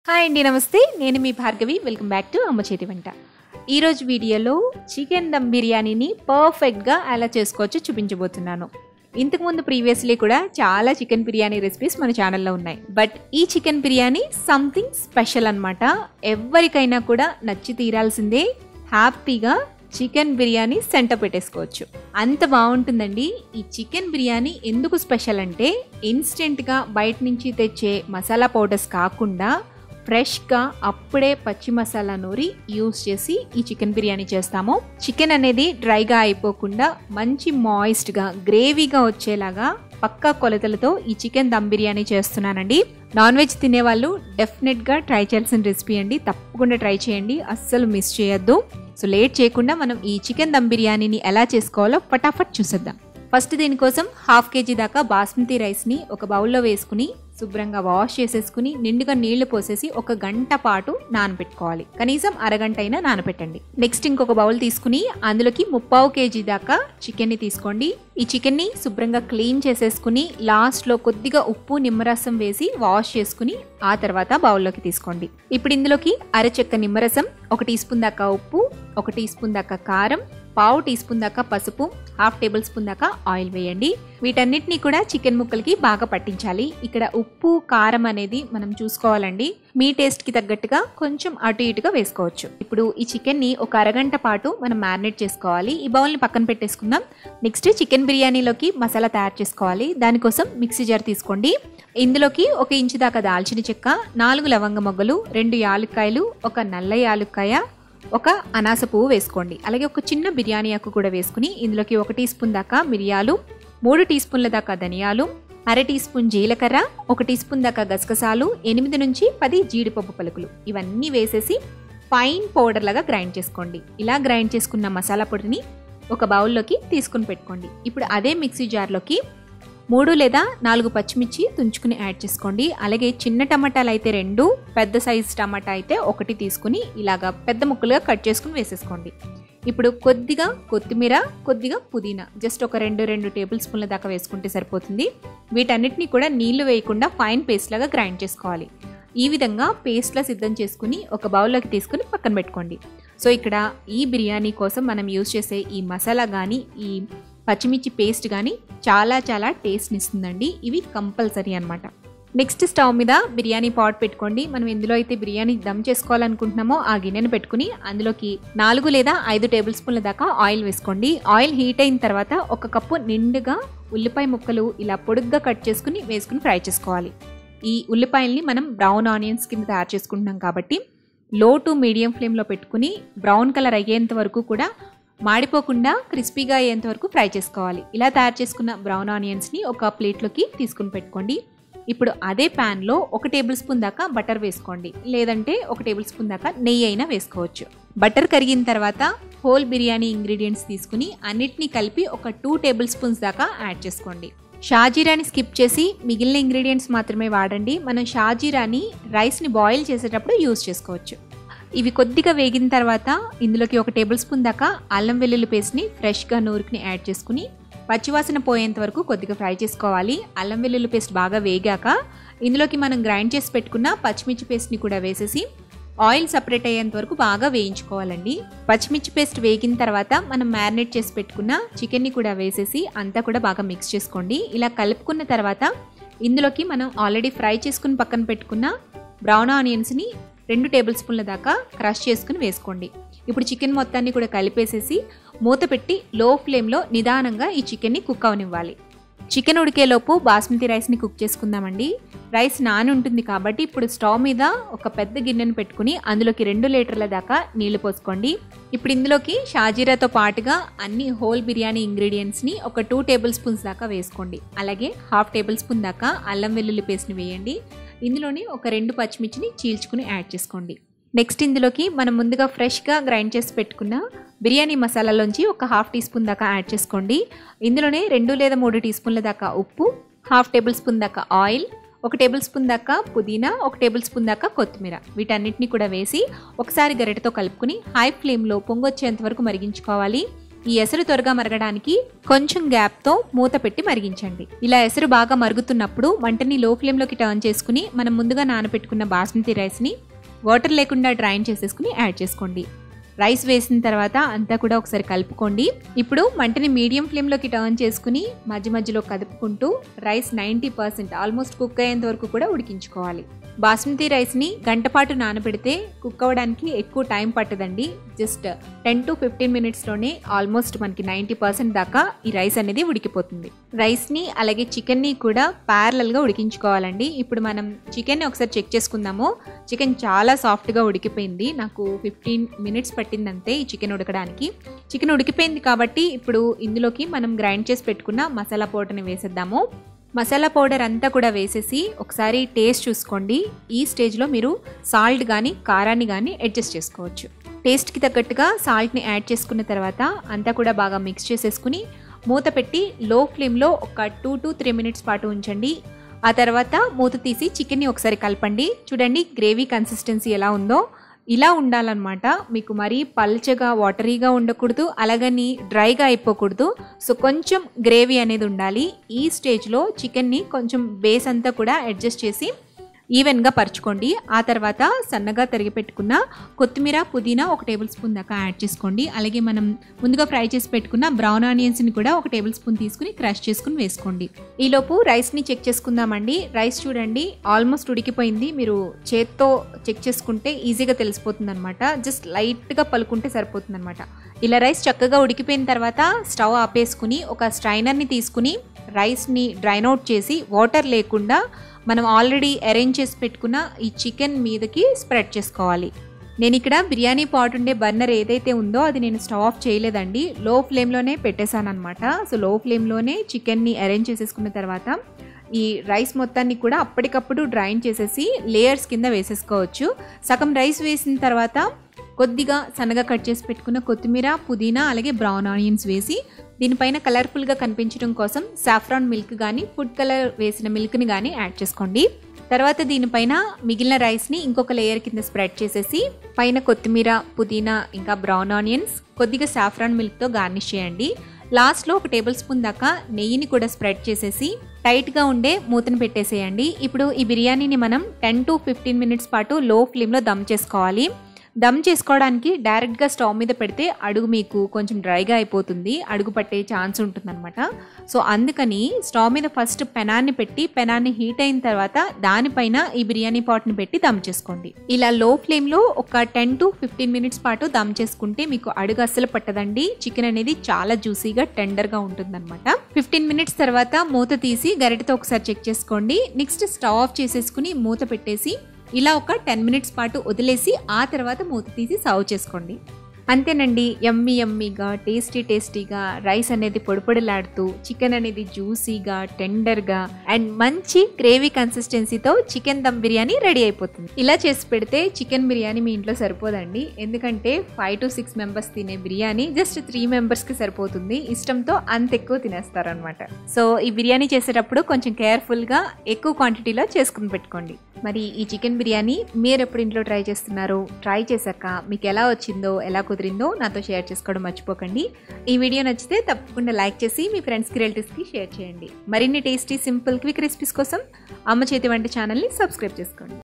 hi అండి నమస్తే నేను మీ భార్గవి వెల్కమ్ బ్యాక్ టు అమ్మ చేతి వంట ఈరోజు వీడియోలో చికెన్ దమ్ బిర్యానీని పర్ఫెక్ట్గా ఎలా చేసుకోవచ్చో చూపించబోతున్నాను ఇంతకుముందు ప్రీవియస్లీ కూడా చాలా చికెన్ బిర్యానీ రెసిపీస్ మన ఛానల్లో ఉన్నాయి బట్ ఈ చికెన్ బిర్యానీ సంథింగ్ స్పెషల్ అన్నమాట ఎవరికైనా కూడా నచ్చి తీరాల్సిందే హ్యాపీగా చికెన్ బిర్యానీ సెంటర్ పెట్టేసుకోవచ్చు అంత బాగుంటుందండి ఈ చికెన్ బిర్యానీ ఎందుకు స్పెషల్ అంటే ఇన్స్టెంట్గా బయట నుంచి తెచ్చే మసాలా పౌడర్స్ కాకుండా ఫ్రెష్గా అప్పుడే పచ్చి మసాలా నూరి యూస్ చేసి ఈ చికెన్ బిర్యానీ చేస్తాము చికెన్ అనేది డ్రైగా అయిపోకుండా మంచి మాయిస్ట్గా గ్రేవీగా వచ్చేలాగా పక్కా కొలతలతో ఈ చికెన్ దమ్ బిర్యానీ చేస్తున్నానండి నాన్ వెజ్ తినేవాళ్ళు డెఫినెట్గా ట్రై చేయాల్సిన రెసిపీ అండి తప్పకుండా ట్రై చేయండి అస్సలు మిస్ చేయొద్దు సో లేట్ చేయకుండా మనం ఈ చికెన్ దమ్ బిర్యానీని ఎలా చేసుకోవాలో ఫటాఫట్ చూసేద్దాం ఫస్ట్ దీనికోసం హాఫ్ కేజీ దాకా బాస్మతి రైస్ని ఒక బౌల్లో వేసుకుని శుభ్రంగా వాష్ చేసేసుకుని నిండుగా నీళ్లు పోసేసి ఒక గంట పాటు నానబెట్టుకోవాలి కనీసం అరగంట అయినా నానబెట్టండి నెక్స్ట్ ఇంకొక బౌల్ తీసుకుని అందులోకి ముప్పావు కేజీ దాకా చికెన్ని తీసుకోండి ఈ చికెన్ని శుభ్రంగా క్లీన్ చేసేసుకుని లాస్ట్లో కొద్దిగా ఉప్పు నిమ్మరసం వేసి వాష్ చేసుకుని ఆ తర్వాత బౌల్లోకి తీసుకోండి ఇప్పుడు ఇందులోకి అరచెక్క నిమ్మరసం ఒక టీ స్పూన్ దాకా ఉప్పు ఒక టీ స్పూన్ దాకా కారం పావు టీ స్పూన్ దాకా పసుపు హాఫ్ టేబుల్ స్పూన్ దాకా ఆయిల్ వేయండి వీటన్నిటిని కూడా చికెన్ ముక్కలకి బాగా పట్టించాలి ఇక్కడ ఉప్పు కారం అనేది మనం చూసుకోవాలండి మీ టేస్ట్ కి తగ్గట్టుగా కొంచెం అటు ఇటుగా వేసుకోవచ్చు ఇప్పుడు ఈ చికెన్ ని ఒక అరగంట పాటు మనం మ్యారినేట్ చేసుకోవాలి ఈ బౌల్ ని పక్కన పెట్టేసుకుందాం నెక్స్ట్ చికెన్ బిర్యానీలోకి మసాలా తయారు చేసుకోవాలి దానికోసం మిక్సీ జార్ తీసుకోండి ఇందులోకి ఒక ఇంచు దాకా దాల్చిన చెక్క నాలుగు లవంగ మొగ్గలు రెండు యాలుక్కాయలు ఒక నల్ల యాలుక్కాయ ఒక అనాస పువ్వు వేసుకోండి అలాగే ఒక చిన్న బిర్యానీ ఆకు కూడా వేసుకుని ఇందులోకి ఒక టీ స్పూన్ దాకా మిరియాలు మూడు టీ స్పూన్ల దాకా ధనియాలు అర టీ స్పూన్ జీలకర్ర ఒక టీ స్పూన్ దాకా గసగసాలు ఎనిమిది నుంచి పది జీడిపప్పు పలుకులు ఇవన్నీ వేసేసి ఫైన్ పౌడర్ లాగా గ్రైండ్ చేసుకోండి ఇలా గ్రైండ్ చేసుకున్న మసాలా పొడిని ఒక బౌల్లోకి తీసుకుని పెట్టుకోండి ఇప్పుడు అదే మిక్సీ జార్లోకి మూడు లేదా నాలుగు పచ్చిమిర్చి తుంచుకుని యాడ్ చేసుకోండి అలాగే చిన్న టమాటాలు అయితే రెండు పెద్ద సైజ్ టమాటా అయితే ఒకటి తీసుకుని ఇలాగా పెద్ద ముక్కలుగా కట్ చేసుకుని వేసేసుకోండి ఇప్పుడు కొద్దిగా కొత్తిమీర కొద్దిగా పుదీనా జస్ట్ ఒక రెండు రెండు టేబుల్ స్పూన్ల దాకా వేసుకుంటే సరిపోతుంది వీటన్నిటిని కూడా నీళ్లు వేయకుండా ఫైన్ పేస్ట్ లాగా గ్రైండ్ చేసుకోవాలి ఈ విధంగా పేస్ట్లా సిద్ధం చేసుకుని ఒక బౌల్లోకి తీసుకుని పక్కన పెట్టుకోండి సో ఇక్కడ ఈ బిర్యానీ కోసం మనం యూజ్ చేసే ఈ మసాలా కానీ ఈ పచ్చిమిర్చి పేస్ట్ కానీ చాలా చాలా టేస్ట్ని ఇస్తుందండి ఇవి కంపల్సరీ అనమాట నెక్స్ట్ స్టవ్ మీద బిర్యానీ పాట్ పెట్టుకోండి మనం ఎందులో అయితే బిర్యానీ దమ్ చేసుకోవాలనుకుంటున్నామో ఆ గిన్నెను పెట్టుకుని అందులోకి నాలుగు లేదా ఐదు టేబుల్ స్పూన్ల దాకా ఆయిల్ వేసుకోండి ఆయిల్ హీట్ అయిన తర్వాత ఒక కప్పు నిండుగా ఉల్లిపాయ ముక్కలు ఇలా పొడుగ్గా కట్ చేసుకుని వేసుకుని ఫ్రై చేసుకోవాలి ఈ ఉల్లిపాయల్ని మనం బ్రౌన్ ఆనియన్స్ కింద తయారు చేసుకుంటున్నాం కాబట్టి లో టు మీడియం ఫ్లేమ్లో పెట్టుకుని బ్రౌన్ కలర్ అయ్యేంత వరకు కూడా మాడిపోకుండా క్రిస్పీగా అయ్యేంత వరకు ఫ్రై చేసుకోవాలి ఇలా తయారు చేసుకున్న బ్రౌన్ ఆనియన్స్ని ఒక ప్లేట్లోకి తీసుకుని పెట్టుకోండి ఇప్పుడు అదే ప్యాన్లో ఒక టేబుల్ స్పూన్ దాకా బటర్ వేసుకోండి లేదంటే ఒక టేబుల్ స్పూన్ దాకా నెయ్యి అయినా వేసుకోవచ్చు బటర్ కరిగిన తర్వాత హోల్ బిర్యానీ ఇంగ్రీడియంట్స్ తీసుకుని అన్నిటినీ కలిపి ఒక టూ టేబుల్ స్పూన్స్ దాకా యాడ్ చేసుకోండి షాజీరాని స్కిప్ చేసి మిగిలిన ఇంగ్రీడియంట్స్ మాత్రమే వాడండి మనం షాజీరాని రైస్ని బాయిల్ చేసేటప్పుడు యూజ్ చేసుకోవచ్చు ఇవి కొద్దిగా వేగిన తర్వాత ఇందులోకి ఒక టేబుల్ స్పూన్ దాకా అల్లం వెల్లుల్లి పేస్ట్ని ఫ్రెష్గా నూరుకుని యాడ్ చేసుకుని పచ్చివాసన పోయేంత వరకు కొద్దిగా ఫ్రై చేసుకోవాలి అల్లం వెల్లుల్లి పేస్ట్ బాగా వేగాక ఇందులోకి మనం గ్రైండ్ చేసి పెట్టుకున్న పచ్చిమిర్చి పేస్ట్ని కూడా వేసేసి ఆయిల్ సపరేట్ అయ్యేంత వరకు బాగా వేయించుకోవాలండి పచ్చిమిర్చి పేస్ట్ వేగిన తర్వాత మనం మ్యారినేట్ చేసి పెట్టుకున్న చికెన్ని కూడా వేసేసి అంతా కూడా బాగా మిక్స్ చేసుకోండి ఇలా కలుపుకున్న తర్వాత ఇందులోకి మనం ఆల్రెడీ ఫ్రై చేసుకుని పక్కన పెట్టుకున్న బ్రౌన్ ఆనియన్స్ని రెండు టేబుల్ స్పూన్ల దాకా క్రష్ చేసుకుని వేసుకోండి ఇప్పుడు చికెన్ మొత్తాన్ని కూడా కలిపేసేసి మూత పెట్టి లో ఫ్లేమ్లో నిదానంగా ఈ చికెన్ని కుక్ అవనివ్వాలి చికెన్ ఉడికేలోపు బాస్మతి రైస్ని కుక్ చేసుకుందామండి రైస్ నాని ఉంటుంది కాబట్టి ఇప్పుడు స్టవ్ మీద ఒక పెద్ద గిన్నెను పెట్టుకుని అందులోకి రెండు లీటర్ల దాకా నీళ్లు పోసుకోండి ఇప్పుడు ఇందులోకి షాజీరాతో పాటుగా అన్ని హోల్ బిర్యానీ ఇంగ్రీడియంట్స్ని ఒక టూ టేబుల్ స్పూన్స్ దాకా వేసుకోండి అలాగే హాఫ్ టేబుల్ స్పూన్ దాకా అల్లం వెల్లుల్లి పేస్ట్ని వేయండి ఇందులోని ఒక రెండు పచ్చిమిర్చిని చీల్చుకుని యాడ్ చేసుకోండి నెక్స్ట్ ఇందులోకి మనం ముందుగా ఫ్రెష్గా గ్రైండ్ చేసి పెట్టుకున్న బిర్యానీ మసాలాలోంచి ఒక హాఫ్ టీ స్పూన్ దాకా యాడ్ చేసుకోండి ఇందులోనే రెండు లేదా మూడు టీ స్పూన్ల దాకా ఉప్పు హాఫ్ టేబుల్ స్పూన్ దాకా ఆయిల్ ఒక టేబుల్ స్పూన్ దాకా పుదీనా ఒక టేబుల్ స్పూన్ దాకా కొత్తిమీర వీటన్నిటిని కూడా వేసి ఒకసారి గరిటతో కలుపుకుని హై ఫ్లేమ్లో పొంగొచ్చేంత వరకు మరిగించుకోవాలి ఈ ఎసరు త్వరగా మరగడానికి కొంచెం గ్యాప్తో మూత పెట్టి మరిగించండి ఇలా ఎసరు బాగా మరుగుతున్నప్పుడు మంటని లో ఫ్లేమ్లోకి టర్న్ చేసుకుని మనం ముందుగా నానబెట్టుకున్న బాస్మతి రైస్ని వాటర్ లేకుండా డ్రైన్ చేసేసుకుని యాడ్ చేసుకోండి రైస్ వేసిన తర్వాత అంతా కూడా ఒకసారి కలుపుకోండి ఇప్పుడు మంటని మీడియం ఫ్లేమ్లోకి టర్న్ చేసుకుని మధ్య మధ్యలో కదుపుకుంటూ rice ninety percent almost cook అయ్యేంత వరకు కూడా ఉడికించుకోవాలి బాస్మతి రైస్ని గంట పాటు నానబెడితే కుక్ అవ్వడానికి ఎక్కువ టైం పట్టదండి జస్ట్ టెన్ టు ఫిఫ్టీన్ మినిట్స్లోనే ఆల్మోస్ట్ మనకి నైంటీ పర్సెంట్ దాకా ఈ రైస్ అనేది ఉడికిపోతుంది రైస్ని అలాగే చికెన్ని కూడా ప్యారలల్గా ఉడికించుకోవాలండి ఇప్పుడు మనం చికెన్ని ఒకసారి చెక్ చేసుకుందాము చికెన్ చాలా సాఫ్ట్గా ఉడికిపోయింది నాకు ఫిఫ్టీన్ మినిట్స్ పట్టిందంతే ఈ చికెన్ ఉడకడానికి చికెన్ ఉడికిపోయింది కాబట్టి ఇప్పుడు ఇందులోకి మనం గ్రైండ్ చేసి పెట్టుకున్న మసాలా పౌడర్ని వేసేద్దాము మసాలా పౌడర్ అంతా కూడా వేసేసి ఒకసారి టేస్ట్ చూసుకోండి ఈ స్టేజ్లో మీరు సాల్ట్ కానీ కారాన్ని కానీ అడ్జస్ట్ చేసుకోవచ్చు టేస్ట్కి తగ్గట్టుగా సాల్ట్ని యాడ్ చేసుకున్న తర్వాత అంతా కూడా బాగా మిక్స్ చేసేసుకుని మూత పెట్టి లో ఫ్లేమ్లో ఒక టూ టు త్రీ మినిట్స్ పాటు ఉంచండి ఆ తర్వాత మూత తీసి చికెన్ని ఒకసారి కలపండి చూడండి గ్రేవీ కన్సిస్టెన్సీ ఎలా ఉందో ఇలా ఉండాలన్నమాట మీకు మరీ పల్చగా వాటరీగా ఉండకూడదు అలాగని డ్రైగా అయిపోకూడదు సో కొంచెం గ్రేవీ అనేది ఉండాలి ఈ స్టేజ్లో చికెన్ని కొంచెం బేస్ అంతా కూడా అడ్జస్ట్ చేసి ఈవెన్గా పరుచుకోండి ఆ తర్వాత సన్నగా తరిగి పెట్టుకున్న కొత్తిమీర పుదీనా ఒక టేబుల్ స్పూన్ దాకా యాడ్ చేసుకోండి అలాగే మనం ముందుగా ఫ్రై చేసి పెట్టుకున్న బ్రౌన్ ఆనియన్స్ని కూడా ఒక టేబుల్ స్పూన్ తీసుకుని క్రష్ చేసుకుని వేసుకోండి ఈలోపు రైస్ని చెక్ చేసుకుందామండి రైస్ చూడండి ఆల్మోస్ట్ ఉడికిపోయింది మీరు చేత్తో చెక్ చేసుకుంటే ఈజీగా తెలిసిపోతుంది అనమాట జస్ట్ లైట్గా పలుకుంటే సరిపోతుంది అనమాట ఇలా రైస్ చక్కగా ఉడికిపోయిన తర్వాత స్టవ్ ఆపేసుకుని ఒక స్ట్రైనర్ని తీసుకుని రైస్ని డ్రైన్ అవుట్ చేసి వాటర్ లేకుండా మనం ఆల్రెడీ అరేంజ్ చేసి పెట్టుకున్న ఈ చికెన్ మీదకి స్ప్రెడ్ చేసుకోవాలి నేను ఇక్కడ బిర్యానీ పాట్ ఉండే బర్నర్ ఏదైతే ఉందో అది నేను స్టవ్ ఆఫ్ చేయలేదండి లో ఫ్లేమ్లోనే పెట్టేశాను అనమాట సో లో ఫ్లేమ్లోనే చికెన్ని అరేంజ్ చేసేసుకున్న తర్వాత ఈ రైస్ మొత్తాన్ని కూడా అప్పటికప్పుడు డ్రైన్ చేసేసి లేయర్స్ కింద వేసేసుకోవచ్చు సగం రైస్ వేసిన తర్వాత కొద్దిగా సన్నగా కట్ చేసి పెట్టుకున్న కొత్తిమీర పుదీనా అలాగే బ్రౌన్ ఆనియన్స్ వేసి దీనిపైన కలర్ఫుల్గా కనిపించడం కోసం సాఫ్రాన్ మిల్క్ కానీ ఫుడ్ కలర్ వేసిన మిల్క్ని కానీ యాడ్ చేసుకోండి తర్వాత దీనిపైన మిగిలిన రైస్ని ఇంకొక లేయర్ కింద స్ప్రెడ్ చేసేసి పైన కొత్తిమీర పుదీనా ఇంకా బ్రౌన్ ఆనియన్స్ కొద్దిగా సాఫ్రాన్ మిల్క్తో గార్నిష్ చేయండి లాస్ట్లో ఒక టేబుల్ స్పూన్ దాకా నెయ్యిని కూడా స్ప్రెడ్ చేసేసి టైట్గా ఉండే మూతను పెట్టేసేయండి ఇప్పుడు ఈ బిర్యానీని మనం టెన్ టు ఫిఫ్టీన్ మినిట్స్ పాటు లో ఫ్లేమ్లో దమ్ చేసుకోవాలి దమ్ చేసుకోవడానికి డైరెక్ట్గా స్టవ్ మీద పెడితే అడుగు మీకు కొంచెం డ్రైగా అయిపోతుంది అడుగు పట్టే ఛాన్స్ ఉంటుందన్నమాట సో అందుకని స్టవ్ మీద ఫస్ట్ పెనాన్ని పెట్టి పెనాన్ని హీట్ అయిన తర్వాత దానిపైన ఈ బిర్యానీ పాట్ని పెట్టి దమ్ చేసుకోండి ఇలా లో ఫ్లేమ్లో ఒక టెన్ టు ఫిఫ్టీన్ మినిట్స్ పాటు దమ్ చేసుకుంటే మీకు అడుగు అస్సలు పట్టదండి చికెన్ అనేది చాలా జ్యూసీగా టెండర్గా ఉంటుందన్నమాట ఫిఫ్టీన్ మినిట్స్ తర్వాత మూత తీసి గరిటతో ఒకసారి చెక్ చేసుకోండి నెక్స్ట్ స్టవ్ ఆఫ్ చేసేసుకుని మూత పెట్టేసి ఇలా ఒక టెన్ మినిట్స్ పాటు వదిలేసి ఆ తర్వాత మూత తీసి సర్వ్ చేసుకోండి అంతేనండి యమ్మీ యమ్మీగా టేస్టీ టేస్టీగా రైస్ అనేది పొడిపొడిలాడుతూ చికెన్ అనేది జ్యూసీగా టెండర్గా అండ్ మంచి గ్రేవీ కన్సిస్టెన్సీతో చికెన్ దమ్ బిర్యానీ రెడీ అయిపోతుంది ఇలా చేసి పెడితే చికెన్ బిర్యానీ మీ ఇంట్లో సరిపోదండి ఎందుకంటే ఫైవ్ టు సిక్స్ మెంబర్స్ తినే బిర్యానీ జస్ట్ త్రీ మెంబర్స్కి సరిపోతుంది ఇష్టంతో అంత ఎక్కువ తినేస్తారనమాట సో ఈ బిర్యానీ చేసేటప్పుడు కొంచెం కేర్ఫుల్గా ఎక్కువ క్వాంటిటీలో చేసుకుని పెట్టుకోండి మరి ఈ చికెన్ బిర్యానీ మీరు ఎప్పుడు ఇంట్లో ట్రై చేస్తున్నారు ట్రై చేశాక మీకు ఎలా వచ్చిందో ఎలా కుదిరిందో నాతో షేర్ చేసుకోవడం మర్చిపోకండి ఈ వీడియో నచ్చితే తప్పకుండా లైక్ చేసి మీ ఫ్రెండ్స్కి రిలేటివ్స్కి షేర్ చేయండి మరిన్ని టేస్టీ సింపుల్ క్విక్ రెసిపీస్ కోసం అమ్మ చేతి వంట ఛానల్ని సబ్స్క్రైబ్ చేసుకోండి